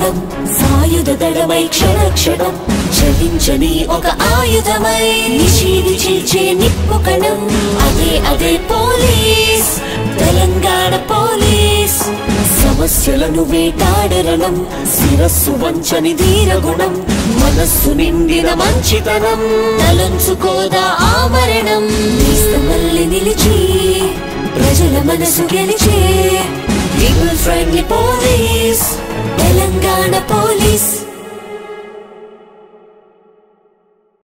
దళం సాయుధ దళమై క్షణ క్షణం చలించని ఒక ఆయుధమై నిషీది చీల్చే నిప్పు కణం అదే అదే పోలీస్ తెలంగాణ పోలీస్ సమస్యలను వేటాడరణం శిరస్సు వంచని ధీరగుణం మనస్సు నిండిన మంచితనం తలంచుకోదా ఆమరణం మళ్ళీ నిలిచి ప్రజల మనసు గెలిచే people friendly police Telangana police